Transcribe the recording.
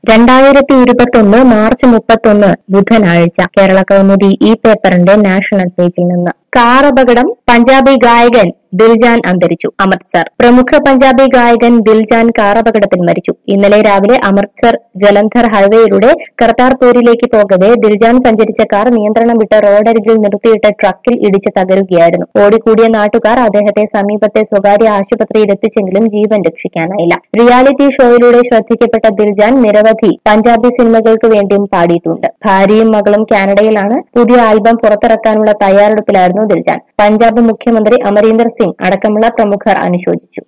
രണ്ടായിരത്തി ഇരുപത്തൊന്ന് മാർച്ച് മുപ്പത്തൊന്ന് ബുധനാഴ്ച കേരള കൗമുദി ഈ പേപ്പറിന്റെ നാഷണൽ പേജിൽ നിന്ന് കാർ അപകടം പഞ്ചാബി ഗായകൻ ദിൽജാൻ അന്തരിച്ചു അമൃത്സർ പ്രമുഖ പഞ്ചാബി ഗായകൻ ദിൽജാൻ കാർ അപകടത്തിൽ മരിച്ചു ഇന്നലെ രാവിലെ അമൃത്സർ ജലന്ധർ ഹൈവേയിലൂടെ കർത്താർപൂരിലേക്ക് പോകവെ ദിൽജാൻ സഞ്ചരിച്ച കാർ നിയന്ത്രണം വിട്ട് റോഡരികിൽ നിർത്തിയിട്ട ട്രക്കിൽ ഇടിച്ച് തകരുകയായിരുന്നു ഓടിക്കൂടിയ നാട്ടുകാർ അദ്ദേഹത്തെ സമീപത്തെ സ്വകാര്യ ആശുപത്രിയിൽ എത്തിച്ചെങ്കിലും ജീവൻ രക്ഷിക്കാനായില്ല റിയാലിറ്റി ഷോയിലൂടെ ശ്രദ്ധിക്കപ്പെട്ട ദിൽജാൻ നിരവധി പഞ്ചാബി സിനിമകൾക്ക് വേണ്ടിയും പാടിയിട്ടുണ്ട് ഭാര്യയും മകളും കാനഡയിലാണ് പുതിയ ആൽബം പുറത്തിറക്കാനുള്ള തയ്യാറെടുപ്പിലായിരുന്നു ദിൽജാൻ പഞ്ചാബ് മുഖ്യമന്ത്രി അമരീന്ദർ സിംഗ് അടക്കമുള്ള പ്രമുഖർ അനുശോചിച്ചു